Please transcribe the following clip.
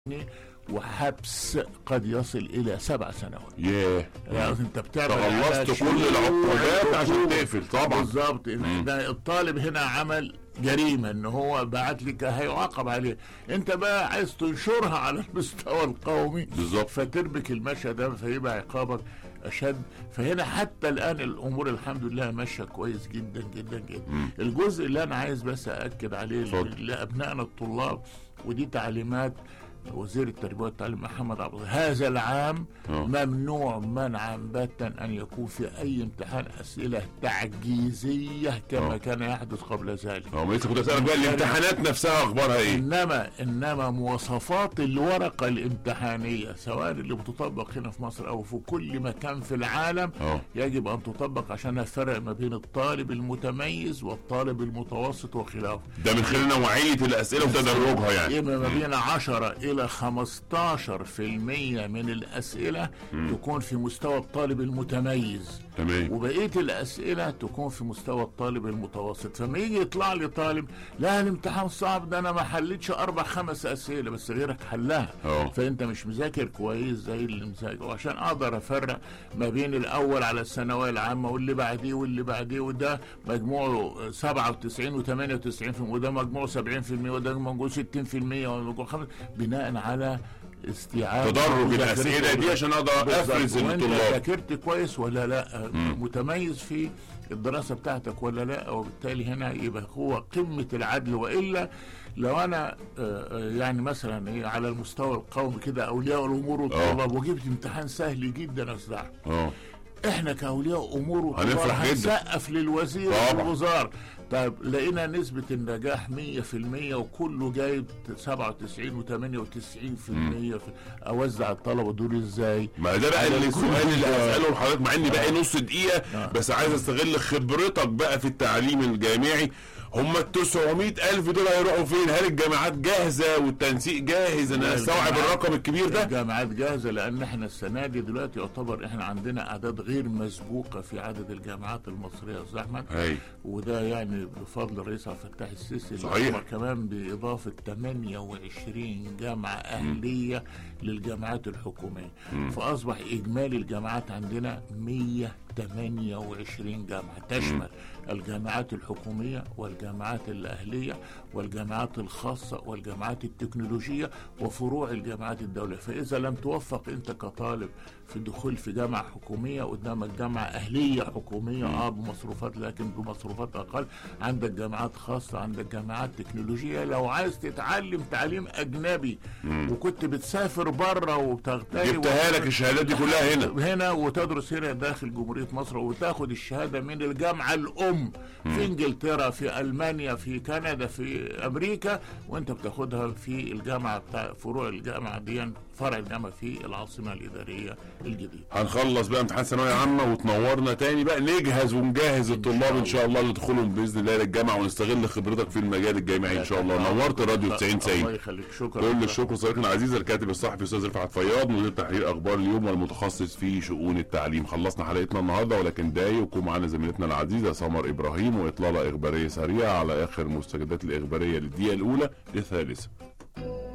وحبس قد يصل الى سبع سنوات ياه يعني انت بتعمل على تخلصت شروط كل العقوبات عشان وعقوبات. تقفل طبعا بالظبط ده الطالب هنا عمل جريمه ان هو بعت لك هيعاقب عليه انت بقى عايز تنشرها على المستوى القومي بالظبط. فتربك المشهد ده فيبقى عقابك اشد فهنا حتى الان الامور الحمد لله ماشيه كويس جدا جدا جدا الجزء اللي انا عايز بس اكد عليه اتفضل. لابنائنا الطلاب ودي تعليمات وزير التربيه والتعليم محمد عبد الله هذا العام آه. ممنوع منعا باتا ان يكون في اي امتحان اسئله تعجيزيه كما آه. كان يحدث قبل ذلك اه ما لسه كنت اسالك بقى الامتحانات نفسها اخبارها ايه؟ انما انما مواصفات الورقه الامتحانيه سواء اللي بتطبق هنا في مصر او في كل مكان في العالم اه يجب ان تطبق عشان الفرق ما بين الطالب المتميز والطالب المتوسط وخلافه ده من خلال نوعيه الاسئله وتدرجها يعني يبقى ما بين 10 الى 15% من الاسئله تكون في مستوى الطالب المتميز تمام وبقيه الاسئله تكون في مستوى الطالب المتوسط فما يجي يطلع لي طالب لا الامتحان صعب ده انا ما حلتش اربع خمس اسئله بس غيرك حلها اه. فانت مش مذاكر كويس زي اللي مذاكر وعشان اقدر افرق ما بين الاول على الثانويه العامه واللي بعديه واللي بعديه وده مجموعه 97 و98% وده مجموعه 70% وده مجموعه 60% وده مجموعه 5 بناء على استيعاب تدرج مذاكرته الاسئله دي عشان اقدر بالظبط. افرز وانت الطلاب ذاكرت كويس ولا لا متميز في الدراسه بتاعتك ولا لا وبالتالي هنا يبقى هو قمه العدل والا لو انا آه، آه، يعني مثلا إيه على المستوى القومي كده اولياء الامور والطلاب وجبت امتحان سهل جدا يا استاذ أحمد. اه احنا كاولياء امور وطلاب هنفرح جدا. هنسقف للوزير طبعا. والوزاره طيب لقينا نسبة النجاح 100% وكله جايب 97 و98% في اوزع الطلبة دول ازاي؟ ما ده بقى على اللي كل- السؤال اللي آه. هساله لحضرتك مع اني بقى نص دقيقه آه. بس عايز استغل خبرتك بقى في التعليم الجامعي هم ال 900 الف دول هيروحوا فين؟ هل الجامعات جاهزه والتنسيق جاهز ان لا، استوعب الجامعات- الرقم الكبير ده؟ الجامعات جاهزة لأن احنا السنة دي دلوقتي يعتبر احنا عندنا أعداد غير مسبوقة في عدد الجامعات المصرية يا أستاذ أحمد هاي وده يعني بفضل الرئيس عبد الفتاح السيسي اللي صحيح. أمر كمان بإضافة 28 جامعة أهلية للجامعات الحكومية فأصبح إجمالي الجامعات عندنا 128 جامعة تشمل الجامعات الحكومية والجامعات الأهلية والجامعات الخاصة والجامعات التكنولوجية وفروع الجامعات الدولية فإذا لم توفق أنت كطالب في الدخول في جامعة حكومية قدامك جامعة أهلية حكومية اه بمصروفات لكن بمصروفات أقل عندك جامعات خاصة عندك جامعات تكنولوجية لو عايز تتعلم تعليم أجنبي وكنت بتسافر بره وبتغتني جبتها لك الشهادات دي كلها هنا هنا وتدرس هنا داخل جمهورية مصر وتاخد الشهادة من الجامعة الأم في إنجلترا في ألمانيا في كندا في أمريكا وأنت بتاخدها في الجامعة بتاع فروع الجامعة دي فرع الجامعة في العاصمة الإدارية الجديدة هنخلص بقى امتحان ثانويه عامه وتنورنا تاني بقى نجهز ونجهز الطلاب ان شاء الله لدخولهم باذن الله للجامعه ونستغل خبرتك في المجال الجامعي ان شاء الله نورت راديو 90 الله 90 يخليك شكرا كل الشكر صديقنا العزيز الكاتب الصحفي استاذ رفعت فياض مدير تحرير اخبار اليوم والمتخصص في شؤون التعليم خلصنا حلقتنا النهارده ولكن دايق وكون معانا زميلتنا العزيزه سمر ابراهيم واطلاله اخباريه سريعه على اخر المستجدات الاخباريه للدقيقه الاولى للثالثه